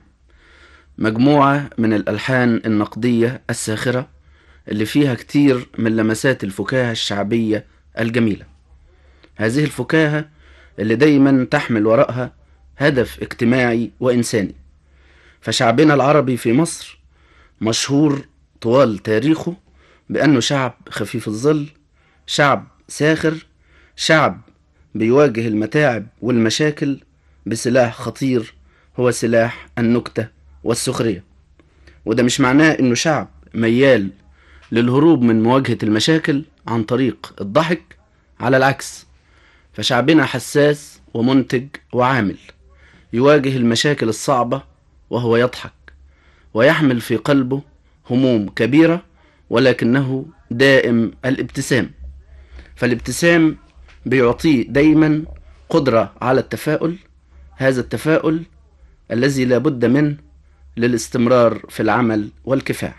مجموعة من الألحان النقدية الساخرة اللي فيها كتير من لمسات الفكاهة الشعبية الجميلة هذه الفكاهة اللي دايما تحمل وراءها هدف اجتماعي وإنساني فشعبنا العربي في مصر مشهور طوال تاريخه بأنه شعب خفيف الظل شعب ساخر شعب بيواجه المتاعب والمشاكل بسلاح خطير هو سلاح النكتة والسخرية وده مش معناه انه شعب ميال للهروب من مواجهة المشاكل عن طريق الضحك على العكس فشعبنا حساس ومنتج وعامل يواجه المشاكل الصعبة وهو يضحك ويحمل في قلبه هموم كبيرة ولكنه دائم الابتسام فالابتسام بيعطيه دايما قدرة على التفاؤل هذا التفاؤل الذي لا بد منه للاستمرار في العمل والكفاح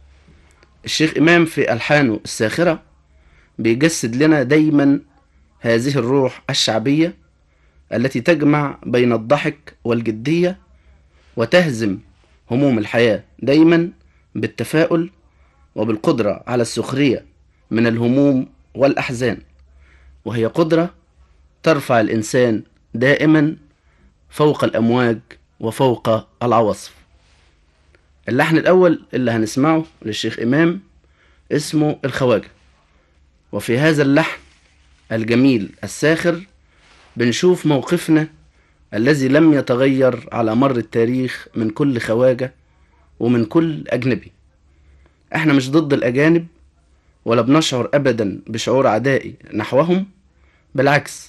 الشيخ إمام في ألحانه الساخرة بيجسد لنا دايما هذه الروح الشعبية التي تجمع بين الضحك والجدية وتهزم هموم الحياة دايما بالتفاؤل وبالقدرة على السخرية من الهموم والأحزان وهي قدرة ترفع الإنسان دائما فوق الأمواج وفوق العواصف اللحن الأول اللي هنسمعه للشيخ إمام اسمه الخواجة وفي هذا اللحن الجميل الساخر بنشوف موقفنا الذي لم يتغير على مر التاريخ من كل خواجة ومن كل أجنبي احنا مش ضد الأجانب ولا بنشعر أبدا بشعور عدائي نحوهم بالعكس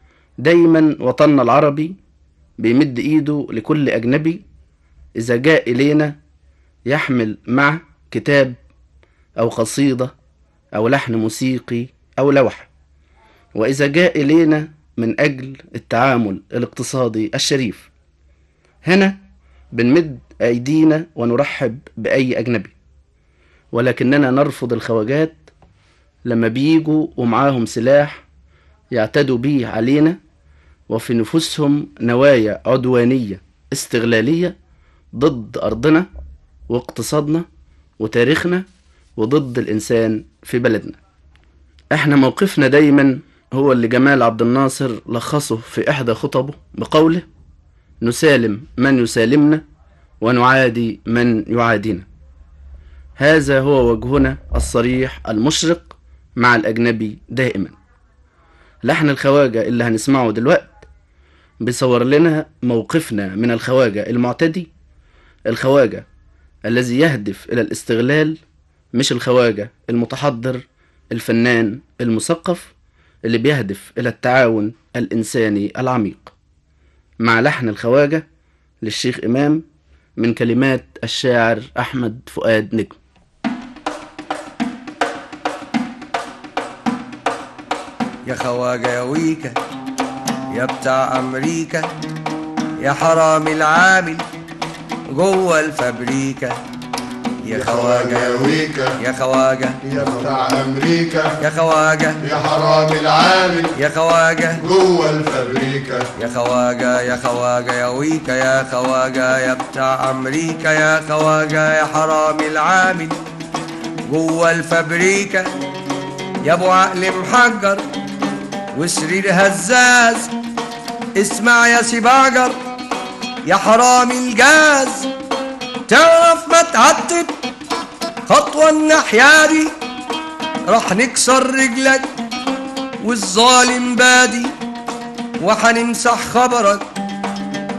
دايما وطننا العربي بيمد ايده لكل أجنبي إذا جاء إلينا يحمل معه كتاب أو قصيدة أو لحن موسيقي أو لوحة وإذا جاء إلينا من أجل التعامل الاقتصادي الشريف هنا بنمد أيدينا ونرحب بأي أجنبي ولكننا نرفض الخواجات لما بيجوا ومعاهم سلاح يعتدوا بيه علينا وفي نفوسهم نوايا عدوانية استغلالية ضد أرضنا واقتصادنا وتاريخنا وضد الإنسان في بلدنا احنا موقفنا دايما هو اللي جمال عبد الناصر لخصه في إحدى خطبه بقوله نسالم من يسالمنا ونعادي من يعادينا هذا هو وجهنا الصريح المشرق مع الأجنبي دائما لحن الخواجة اللي هنسمعه دلوقت بيصور لنا موقفنا من الخواجة المعتدي الخواجة الذي يهدف إلى الاستغلال مش الخواجة المتحضر الفنان المثقف اللي بيهدف إلى التعاون الإنساني العميق مع لحن الخواجة للشيخ إمام من كلمات الشاعر أحمد فؤاد نجم يا خواجة يا ويكا يا بتاع أمريكا يا حرامي العامل جوه الفابريكا يا خواجة يا ويكا يا خواجة يا بتاع امريكا يا خواجة يا حرامي العامل يا خواجة جوه الفابريكا يا خواجة يا خواجة يا ويكا يا خواجة يا بتاع أمريكا يا خواجة يا حرامي العامل جوه الفابريكا يا ابو عقل محجر وسرير هزاز اسمع يا سباجر يا حرامي الجاز تعرف ما تعتب خطوة الناحية دي راح نكسر رجلك والظالم بادي وحنمسح خبرك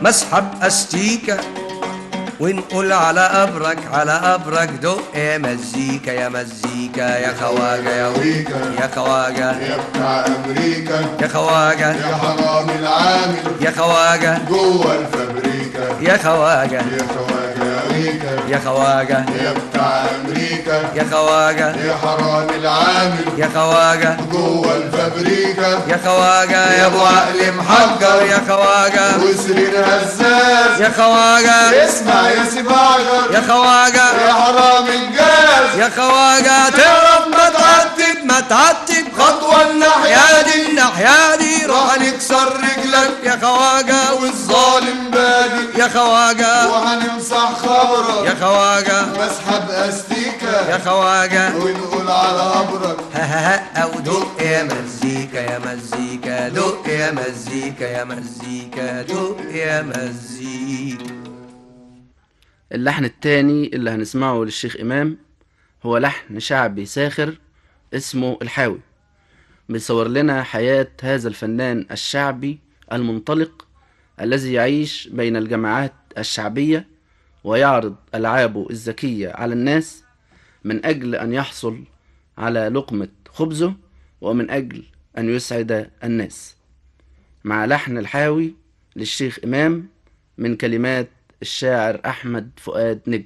مسحب استيكة ونقول على قبرك على قبرك دق يا مزيكا يا مزيكا يا خواجة يا ويكا يا خواجة يا بتاع امريكا يا خواجة يا حرام العامل يا خواجة جوه الفابريكا يا خواجة يا خواجة يا ريكا يا خواجة يا بتاع امريكا يا خواجة يا حرام العامل يا خواجة جوه الفابريكا يا خواجة يا ابو عقل محجر يا خواجة وسرير هزاز يا خواجة اسمع يا سباجر يا خواجة يا حرام الجاز يا خواجة تعرف ما تعتب ما تعتب خطوة الناحية دي الناحية دي روح هنكسر رجلك يا خواجة والظالم بادي يا خواجة وهنمسح خبرك يا خواجة مسحب استيكا يا خواجة ونقول على قبرك ها ها ها او دق يا مزيكا يا مزيكا دق يا مزيكا يا مزيكا دق يا مزيكا اللحن التاني اللي هنسمعه للشيخ إمام هو لحن شعبي ساخر اسمه الحاوي بيصور لنا حياة هذا الفنان الشعبي المنطلق الذي يعيش بين الجماعات الشعبية ويعرض ألعابه الذكية على الناس من أجل أن يحصل على لقمة خبزه ومن أجل أن يسعد الناس مع لحن الحاوي للشيخ إمام من كلمات الشاعر أحمد فؤاد نجم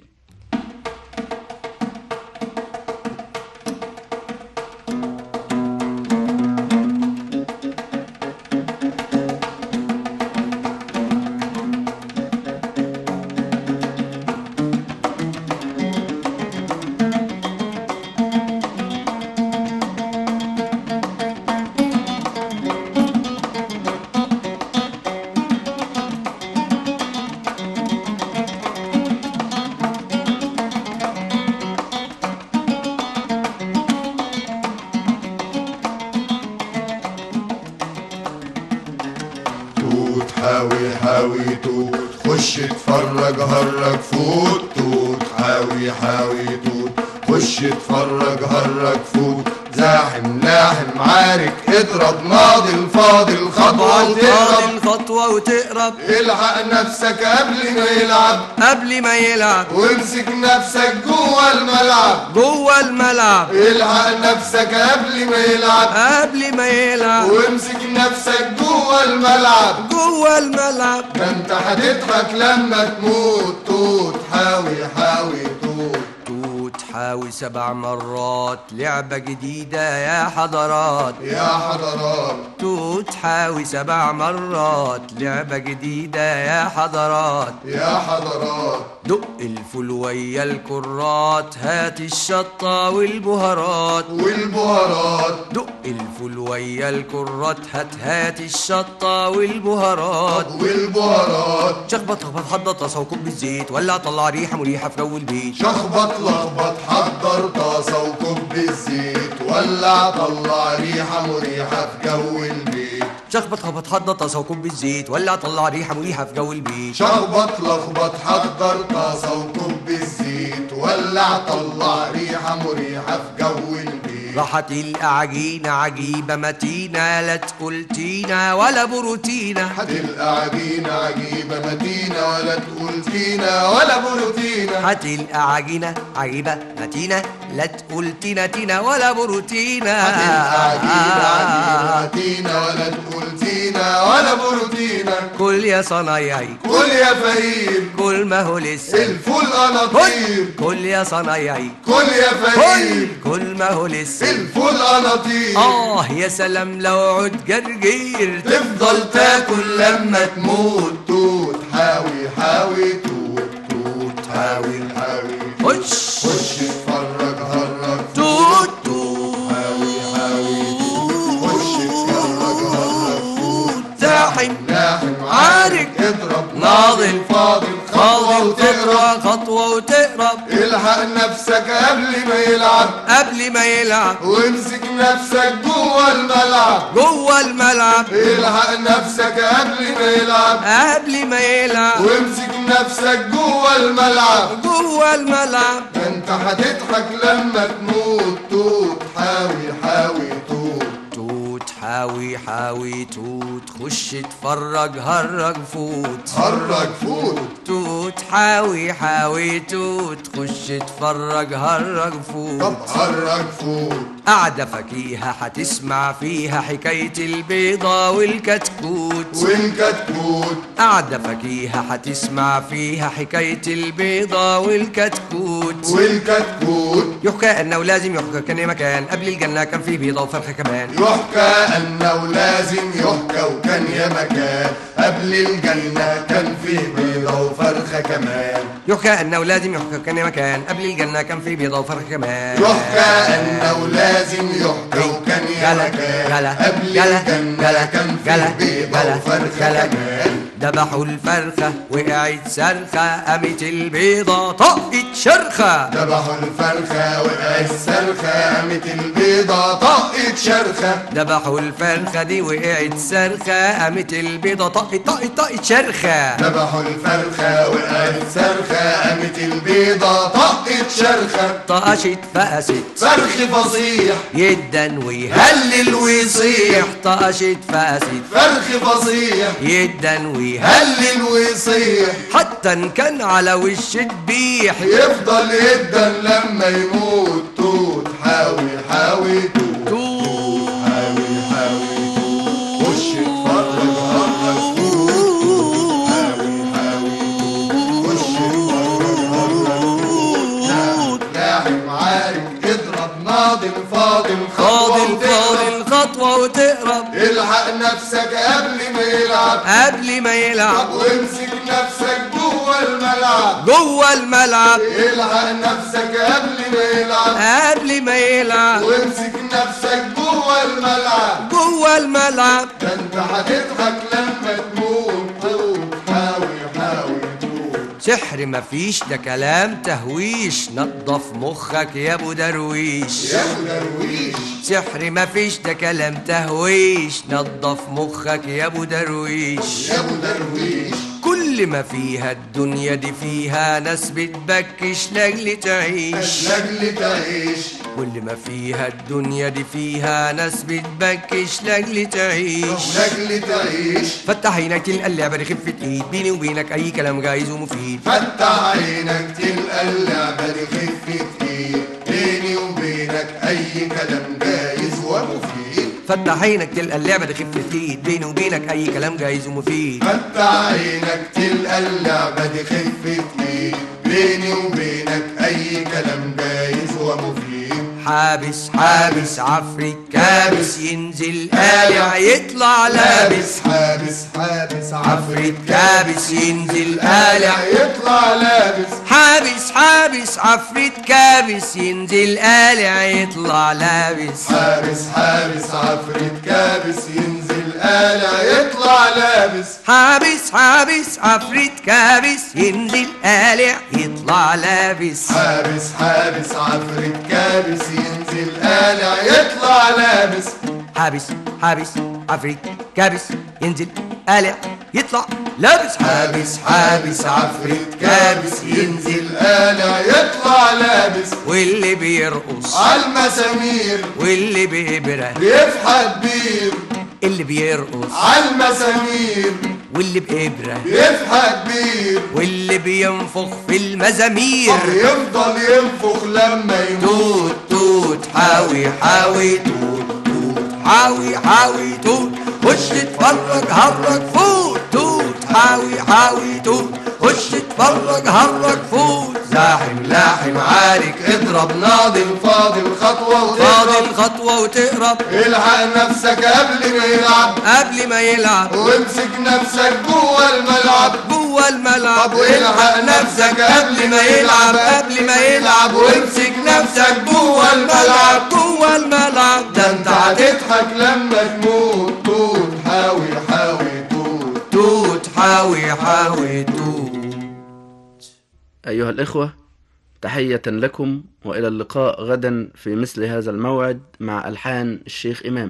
توت حاوي حاوي توت خش اتفرج هرج فوت توت حاوي حاوي توت خش اتفرج هرج فوت زاحم لاحم عارك اضرب ماضي الفاضل خطوة وتقرب الخطوة وتقرب الحق نفسك قبل ما يلعب قبل ما يلعب وامسك نفسك جوه الملعب جوه الملعب الحق نفسك قبل ما يلعب قبل ما يلعب وامسك نفسك جوه الملعب جوه الملعب ده انت هتضحك لما تموت توت حاوي حاوي توت توت حاوي سبع مرات لعبة جديدة يا حضرات يا حضرات توت حاوي سبع مرات لعبة جديدة يا حضرات يا حضرات دق الفول ويا الكرات هات الشطة والبهارات والبهارات دق الفول ويا الكرات هات هات الشطة والبهارات والبهارات شخبط خبط حضر طاسة وكوب الزيت ولا طلع ريحة مريحة في جو البيت شخبط لخبط حضر طاسة وكب الزيت ولع طلع ريحة مريحة في جو البيت شخبط خبط حضر طاسة وكوب الزيت ولا طلع ريحة مريحة في جو البيت شخبط لخبط حضر طاسة وكب الزيت ولع طلع ريحة مريحة في جو البيت راحت الأعجينة عجيبة متينة لا تقول تينا ولا بروتينة هتلقى عجينة عجيبة متينة ولا تقول تينا ولا بروتينة هتلقى عجينة عجيبة متينة لا تقول تينا تينا ولا بروتينة هتلقى عجينة عجيبة متينة ولا تقول تينا ولا بروتينة كل يا صنايعي كل يا فقير كل ما هو لسه الفول قناطير كل يا صنايعي كل يا فقير كل كل ما هو لسه الفول قناطير آه يا سلام لو عود جرجير تفضل تاكل لما تموت توت حاوي حاوي توت توت حاوي حاوي خش خش اتفرج هرج توت توت حاوي حاوي توت خش اتفرج هرج فوت زاحم لاحم عارك اضرب ناضل فاضل فاضي خطوة وتقرب وتقرب خطوة وتقرب الحق نفسك قبل ما يلعب قبل ما يلعب وامسك نفسك جوه الملعب جوه الملعب الحق نفسك قبل ما يلعب قبل ما يلعب وامسك نفسك جوه الملعب جوه الملعب ده انت هتضحك لما تموت توت حاوي حاوي توت توت حاوي حاوي حاوي توت خش اتفرج هرج فوت هرج فوت توت حاوي حاوي توت خش اتفرج هرج فوت طب هرج فوت قاعدة فكيهة هتسمع فيها حكاية البيضة والكتكوت والكتكوت قاعدة فكيهة هتسمع فيها حكاية البيضة والكتكوت والكتكوت يحكى أنه لازم يحكى كان مكان قبل الجنة كان فيه بيضة وفرخة كمان يحكى أنه لازم يحكى وكان يا مكان قبل الجنة كان فيه بيضة وفرخة كمان يحكى أنه لازم يحكى كان مكان قبل الجنة كان فيه بيضة وفرخة كمان يحكى أنه لازم يحكى وكان يا مكان قبل الجنة كان فيه بيضة وفرخة كمان ذبحوا الفرخة وقعت صرخة قامت البيضة طقت شرخة ذبحوا الفرخة وقعت صرخة قامت البيضة طقت شرخة ذبحوا الفرخة دي وقعت صرخة قامت البيضة طقت طقت طقت شرخة ذبحوا الفرخة وقعت صرخة قامت البيضة طقت شرخة طقشت فقست فرخ فصيح يدن ويهلل ويصيح طقشت فقست فرخ فصيح يدن ويهلل يهلل ويصيح حتى ان كان على وش تبيح يفضل يدن لما يموت توت حاوي حاوي توت توت حاوي حاوي توت خش اتفرج هرج توت حاوي حاوي توت خش اتفرج هرج توت لاعب عارك اضرب ناضل فاضل فاضل خطوة فاضل خطوة وتقرب الحق نفسك قبل ما يلعب قبل ما طب يلعب وامسك نفسك جوه الملعب جوه الملعب الحق نفسك قبل ما يلعب قبل ما يلعب وامسك نفسك جوه الملعب جوه الملعب ده انت هتضحك لما تموت توت حاوي حاوي توت سحر مفيش ده كلام تهويش نضف مخك يا ابو درويش يا ابو درويش سحر مفيش ده كلام تهويش نضف مخك يا ابو درويش يا ابو درويش كل ما فيها الدنيا دي فيها ناس بتبكش لاجل تعيش لاجل تعيش كل ما فيها الدنيا دي فيها ناس بتبكش لاجل تعيش لاجل تعيش فتح عينك تلقى اللعبة دي خفة ايد بيني وبينك اي كلام جايز ومفيد فتح عينك تلقى اللعبة دي خفة ايد بيني وبينك اي كلام جايز ومفيد فتح عينك تلقى اللعبة دي خفة ايد بيني وبينك اي كلام جايز ومفيد فتح عينك تلقى اللعبة دي خفة ايد بيني وبينك اي كلام جايز ومفيد حابس حابس عفريت كابس ينزل قالع يطلع لابس حابس حابس عفريت كابس ينزل قالع يطلع لابس حابس حابس عفريت كابس ينزل قالع يطلع لابس حابس حابس عفريت كابس ينزل قالع يطلع لابس حابس حابس عفريت كابس ينزل قالع يطلع لابس حابس حابس عفريت كابس ينزل قالع يطلع لابس حابس حابس عفريت كابس ينزل قالع يطلع لابس حابس حابس عفريت كابس ينزل قالع يطلع لابس واللي بيرقص عالمسامير واللي بإبرة بيفحت بير اللي بيرقص عالمسامير واللي بإبرة بيفحت بير واللي بينفخ في المزامير طب يفضل ينفخ لما يموت توت توت حاوي حاوي توت توت حاوي حاوي توت خش اتفرج هرج فوت توت حاوي حاوي توت خش اتفرج هرج فوت لاحم لاحم عارك اضرب ناضل فاضل خطوة وتهرب فاضل خطوة وتقرب الحق نفسك قبل ما يلعب قبل ما يلعب وامسك نفسك جوه الملعب جوه الملعب طب والحق نفسك قبل ما يلعب قبل ما يلعب وامسك نفسك جوه الملعب جوه الملعب ده انت هتضحك لما تموت توت حاوي حاوي توت توت حاوي حاوي توت أيها الإخوة تحية لكم وإلى اللقاء غدا في مثل هذا الموعد مع ألحان الشيخ إمام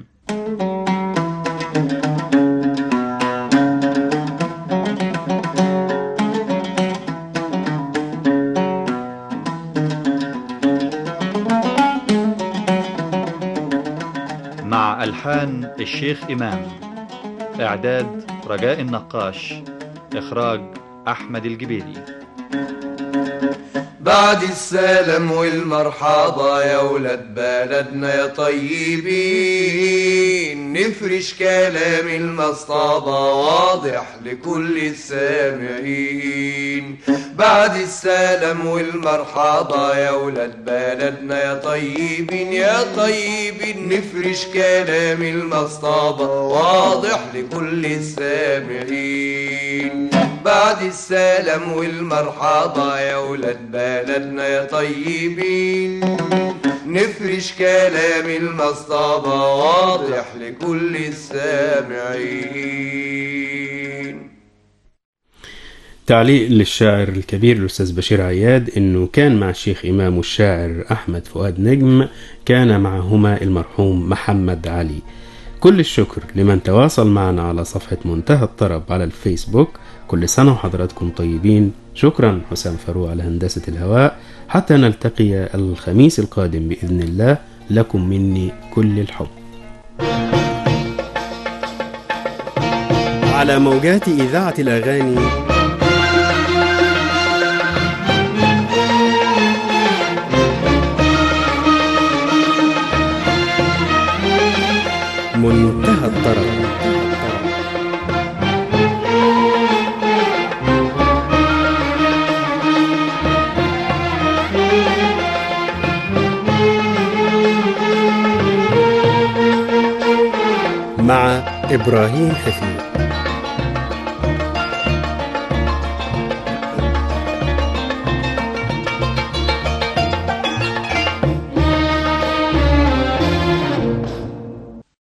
مع ألحان الشيخ إمام إعداد رجاء النقاش إخراج أحمد الجبيلي بعد السلام والمرحبا يا ولاد بلدنا يا طيبين نفرش كلام المصطبة واضح لكل السامعين بعد السلام والمرحبا يا ولاد بلدنا يا طيبين يا طيبين نفرش كلام المصطبة واضح لكل السامعين بعد السلام والمرحبا يا ولاد بلدنا يا طيبين نفرش كلام المصطبة واضح لكل السامعين تعليق للشاعر الكبير الأستاذ بشير عياد أنه كان مع الشيخ إمام والشاعر أحمد فؤاد نجم كان معهما المرحوم محمد علي كل الشكر لمن تواصل معنا على صفحة منتهى الطرب على الفيسبوك كل سنة وحضراتكم طيبين شكرا حسام فاروق على هندسة الهواء حتى نلتقي الخميس القادم بإذن الله لكم مني كل الحب على موجات إذاعة الأغاني منتهى الطرب مع إبراهيم حفيظ